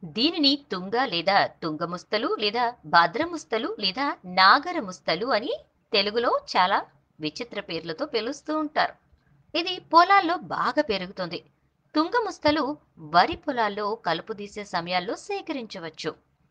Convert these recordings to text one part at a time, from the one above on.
దీనిని తుంగ లేదా తుంగముస్తలు లేదా భద్రముస్తలు లేదా నాగరముస్తలు అని తెలుగులో చాలా విచిత్ర పేర్లతో పిలుస్తూ ఉంటారు ఇది పొలాల్లో బాగా పెరుగుతుంది తుంగముస్తలు వరి పొలాల్లో కలుపు తీసే సమయాల్లో సేకరించవచ్చు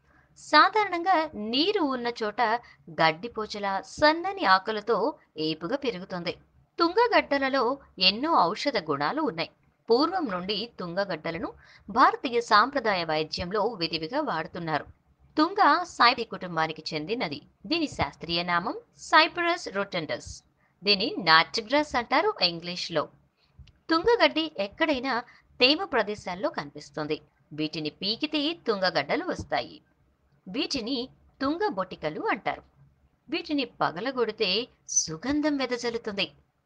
సాధారణంగా నీరు ఉన్న చోట గడ్డిపోచల సన్నని ఆకులతో ఏపుగా పెరుగుతుంది తుంగగడ్డలలో ఎన్నో ఔషధ గుణాలు ఉన్నాయి పూర్వం నుండి తుంగగడ్డలను భారతీయ సాంప్రదాయ వైద్యంలో విరివిగా వాడుతున్నారు తుంగ సైపి కుటుంబానికి చెందినది దీని శాస్త్రీయ నామం సైపరస్ రొటెండస్ దీని నాట్గ్రాస్ అంటారు ఇంగ్లీష్లో తుంగగడ్డి ఎక్కడైనా తేమ ప్రదేశాల్లో కనిపిస్తుంది వీటిని పీకితే తుంగగడ్డలు వస్తాయి వీటిని తుంగ బొటికలు అంటారు వీటిని పగలగొడితే సుగంధం వెదజల్లుతుంది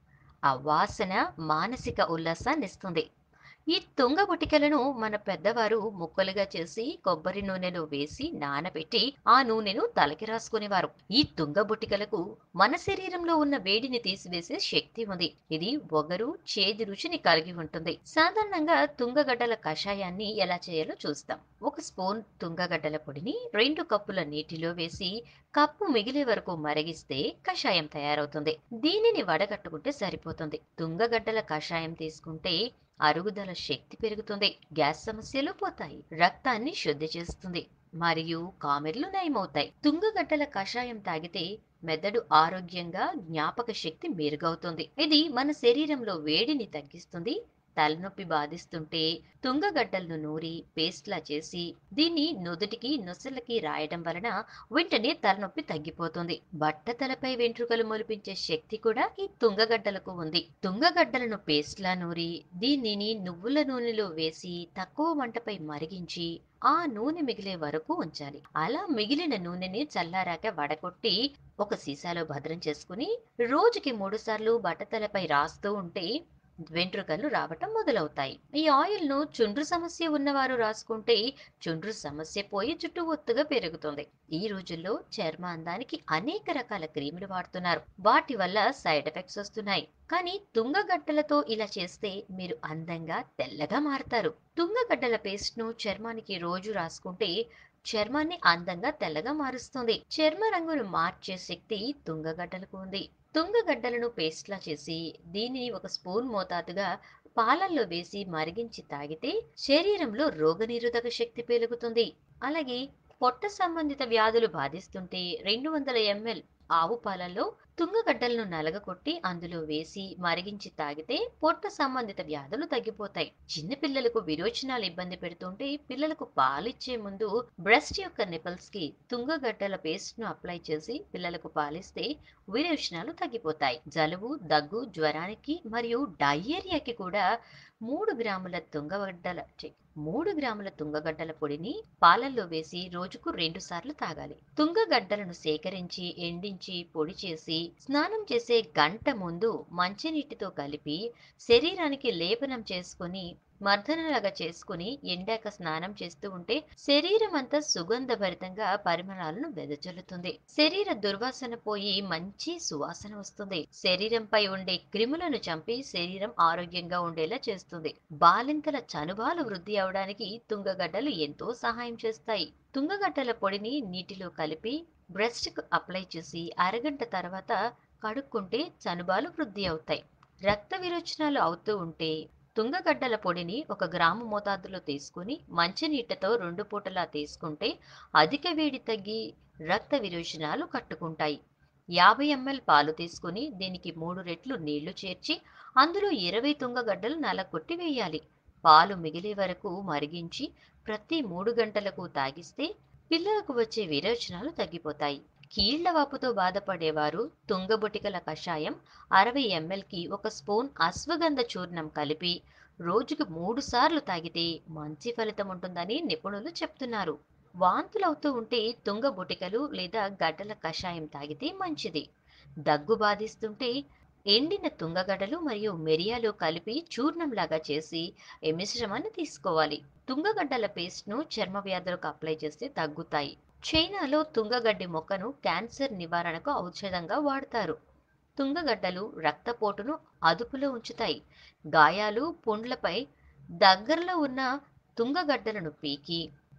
ఆ వాసన మానసిక ఉల్లాసాన్ని ఇస్తుంది ఈ తుంగ బొటికలను మన పెద్దవారు ముక్కలుగా చేసి కొబ్బరి నూనెలో వేసి నానబెట్టి ఆ నూనెను తలకి రాసుకునేవారు ఈ తుంగ బొటికలకు మన శరీరంలో ఉన్న వేడిని తీసివేసే శక్తి ఉంది ఇది ఒగరు చేదు రుచిని కలిగి ఉంటుంది సాధారణంగా తుంగగడ్డల కషాయాన్ని ఎలా చేయాలో చూస్తాం ఒక స్పూన్ తుంగగడ్డల పొడిని రెండు కప్పుల నీటిలో వేసి కప్పు మిగిలే వరకు మరిగిస్తే కషాయం తయారవుతుంది దీనిని వడగట్టుకుంటే సరిపోతుంది తుంగగడ్డల కషాయం తీసుకుంటే అరుగుదల శక్తి పెరుగుతుంది గ్యాస్ సమస్యలు పోతాయి రక్తాన్ని శుద్ధి చేస్తుంది మరియు కామెర్లు నయమవుతాయి తుంగగడ్డల కషాయం తాగితే మెదడు ఆరోగ్యంగా జ్ఞాపక శక్తి మెరుగవుతుంది ఇది మన శరీరంలో వేడిని తగ్గిస్తుంది తలనొప్పి బాధిస్తుంటే తుంగగడ్డలను నూరి పేస్ట్లా చేసి దీన్ని నుదుటికి నొసలకి రాయడం వలన వెంటనే తలనొప్పి తగ్గిపోతుంది బట్టతలపై వెంట్రుకలు మొలిపించే శక్తి కూడా ఈ తుంగగడ్డలకు ఉంది తుంగగడ్డలను పేస్ట్లా నూరి దీనిని నువ్వుల నూనెలో వేసి తక్కువ మంటపై మరిగించి ఆ నూనె మిగిలే వరకు ఉంచాలి అలా మిగిలిన నూనెని చల్లారాక వడకొట్టి ఒక సీసాలో భద్రం చేసుకుని రోజుకి మూడు సార్లు బట్టతలపై రాస్తూ ఉంటే వెంట్రుకలు రావటం మొదలవుతాయి ఈ ఆయిల్ ను చుండ్రు సమస్య ఉన్నవారు రాసుకుంటే చుండ్రు సమస్య పోయి జుట్టు ఒత్తుగా పెరుగుతుంది ఈ రోజుల్లో చర్మ అందానికి అనేక రకాల క్రీములు వాడుతున్నారు వాటి వల్ల సైడ్ ఎఫెక్ట్స్ వస్తున్నాయి కానీ తుంగగడ్డలతో ఇలా చేస్తే మీరు అందంగా తెల్లగా మారతారు తుంగగడ్డల పేస్ట్ ను చర్మానికి రోజు రాసుకుంటే చర్మాన్ని అందంగా తెల్లగా మారుస్తుంది చర్మ రంగును మార్చే శక్తి తుంగగడ్డలకు ఉంది తుంగగడ్డలను పేస్ట్లా చేసి దీనిని ఒక స్పూన్ మోతాదుగా పాలల్లో వేసి మరిగించి తాగితే శరీరంలో రోగనిరోధక శక్తి పెరుగుతుంది అలాగే పొట్ట సంబంధిత వ్యాధులు బాధిస్తుంటే రెండు వందల ఎంఎల్ ఆవు పాలల్లో తుంగగడ్డలను నలగకొట్టి అందులో వేసి మరిగించి తాగితే పొట్ట సంబంధిత వ్యాధులు తగ్గిపోతాయి చిన్న పిల్లలకు విరోచనాలు ఇబ్బంది పెడుతుంటే పిల్లలకు పాలిచ్చే ముందు బ్రెస్ట్ యొక్క నిపల్స్ కి తుంగగడ్డల పేస్ట్ ను అప్లై చేసి పిల్లలకు పాలిస్తే విరోచనాలు తగ్గిపోతాయి జలుబు దగ్గు జ్వరానికి మరియు డయేరియాకి కూడా మూడు గ్రాముల తుంగగడ్డల ఛీ, మూడు గ్రాముల తుంగగడ్డల పొడిని పాలల్లో వేసి రోజుకు రెండు సార్లు తాగాలి తుంగగడ్డలను సేకరించి ఎండించి పొడి చేసి స్నానం చేసే గంట ముందు మంచినీటితో కలిపి శరీరానికి లేపనం చేసుకుని మర్దనలాగా చేసుకుని ఎండాక స్నానం చేస్తూ ఉంటే శరీరం అంతా సుగంధభరితంగా పరిమళాలను వెదజల్లుతుంది శరీర దుర్వాసన పోయి మంచి సువాసన వస్తుంది శరీరంపై ఉండే క్రిములను చంపి శరీరం ఆరోగ్యంగా ఉండేలా చేస్తుంది బాలింతల చనుబాలు వృద్ధి అవడానికి తుంగగడ్డలు ఎంతో సహాయం చేస్తాయి తుంగగడ్డల పొడిని నీటిలో కలిపి బ్రెస్ట్ కు అప్లై చేసి అరగంట తర్వాత కడుక్కుంటే చనుబాలు వృద్ధి అవుతాయి రక్త విరోచనాలు అవుతూ ఉంటే తుంగగడ్డల పొడిని ఒక గ్రాము మోతాదులో తీసుకుని మంచినీటితో రెండు పూటలా తీసుకుంటే అధిక వేడి తగ్గి రక్త విరోచనాలు కట్టుకుంటాయి యాభై ఎంఎల్ పాలు తీసుకుని దీనికి మూడు రెట్లు నీళ్లు చేర్చి అందులో ఇరవై తుంగగడ్డలు నలగొట్టి వేయాలి పాలు మిగిలే వరకు మరిగించి ప్రతి మూడు గంటలకు తాగిస్తే పిల్లలకు వచ్చే విరోచనాలు తగ్గిపోతాయి కీళ్లవాపుతో బాధపడేవారు తుంగబొటికల కషాయం అరవై ఎంఎల్కి ఒక స్పూన్ అశ్వగంధ చూర్ణం కలిపి రోజుకు మూడు సార్లు తాగితే మంచి ఫలితం ఉంటుందని నిపుణులు చెప్తున్నారు వాంతులవుతూ ఉంటే తుంగబొటికలు లేదా గడ్డల కషాయం తాగితే మంచిది దగ్గు బాధిస్తుంటే ఎండిన తుంగగడ్డలు మరియు మిరియాలు కలిపి చూర్ణంలాగా చేసి ఈ మిశ్రమాన్ని తీసుకోవాలి తుంగగడ్డల పేస్ట్ను చర్మ వ్యాధులకు అప్లై చేస్తే తగ్గుతాయి చైనాలో తుంగగడ్డి మొక్కను క్యాన్సర్ నివారణకు ఔషధంగా వాడతారు తుంగగడ్డలు రక్తపోటును అదుపులో ఉంచుతాయి గాయాలు పుండ్లపై దగ్గరలో ఉన్న తుంగగడ్డలను పీకి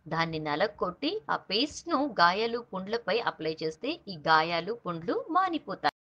దాన్ని నలక్కొట్టి ఆ పేస్ట్‌ను గాయాలు, పుండ్లపై అప్లై చేస్తే ఈ గాయాలు, పుండ్లు మానిపోతాయి.